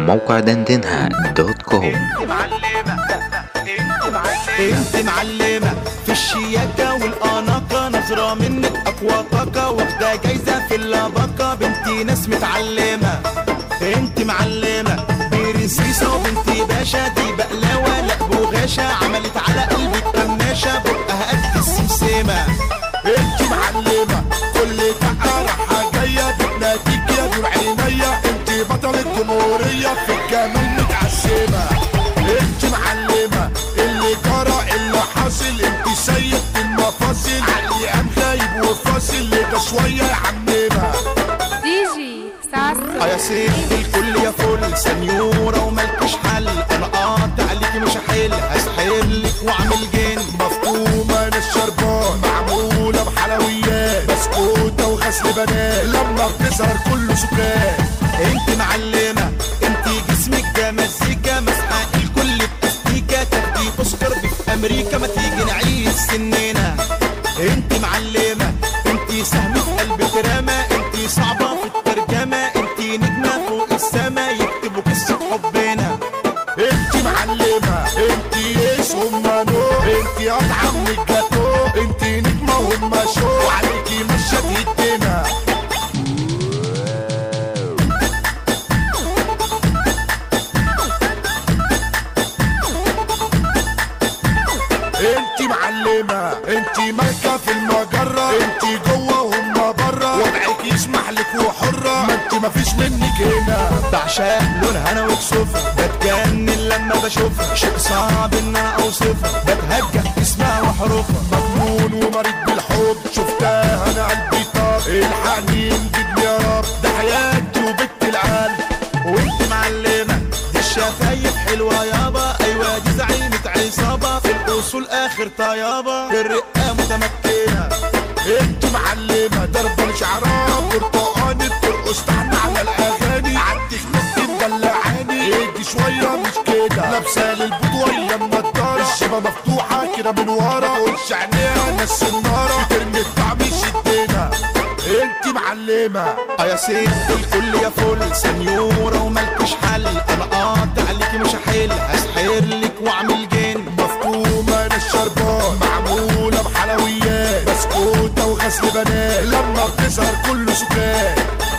موقع دندنها دوت كوم انت معلمة انت معلمة انت معلمة في الشياكة والأناقة نظرة منك أقوى طاقة واخدة جايزة في اللباقة بنتي ناس متعلمة انت معلمة برنسيسة وبنتي باشا دي بقلاوة لا بوغاشة عملت على قلبك قماشة بقها قد السمسمة انت معلمة كل دقة راحة جاية بتناديك يا نور عينيا انت بطل الجمهورية في الجمال متعشمة انت معلمة اللي جرى اللي حاصل انت سيد المفاصل علي قام غايب وفاصل ده شوية يا عمنا دي جي ساسو اه يا ست الكل يا فل سنيورة وملكش حل انا قاطع عليكي مش هحل هسحرلك واعمل جن مفهومة انا الشربان معمولة بحلويات بسكوتة وغسل بنات لما بتظهر كله سكان انت معلمة انت جسمك ده مزيكا مسحة الكل بتستيكا تاخدي اوسكار دي في امريكا ما تيجي نعيش سننا انت معلمة انت سهم في قلب ترامة انت صعبة في الترجمة انت نجمة فوق السما يكتبوا قصة حبنا انت معلمة انت ايش هما نو انت اطعم من الجاتو انت نجمة وهما شو وعليكي مشة ايدينا انت معلمة انت مالكة في المجرة انت جوه وهم برا وضعك يسمح لك وحرة ما انت مفيش منك هنا بعشق لونها انا وكسوفها بتجنن لما بشوفها شيء صعب ان انا اوصفها بتهجى اسمها وحروفها مجنون ومريض بالحب شفتها انا قلبي طاب الحقني انجدني يا رب ده حياتي وبت القلب وانت معلمة دي الشفايف حلوة يابا ايوه دي زعيمة عصابة في الاصول اخر طيابة في الرقة متمكنة انت معلمة ضربة شعرها برتقاني بترقص تحت على الاغاني عندك نقطة مدلعاني ايدي شوية مش كده لابسة للبطوية النضارة الشبه مفتوحة كده من ورا وش عينيها ناس النارة بترمي الطعم يشدنا انت معلمة اه يا ست الكل يا فل سنيورة وملكش حل انا قاطع عليكي مش هحل هسحرلك واعمل جن مفهومة انا الشربان معمولة بحلويات بسكوتة وغسل بنات لما بتظهر كله سكان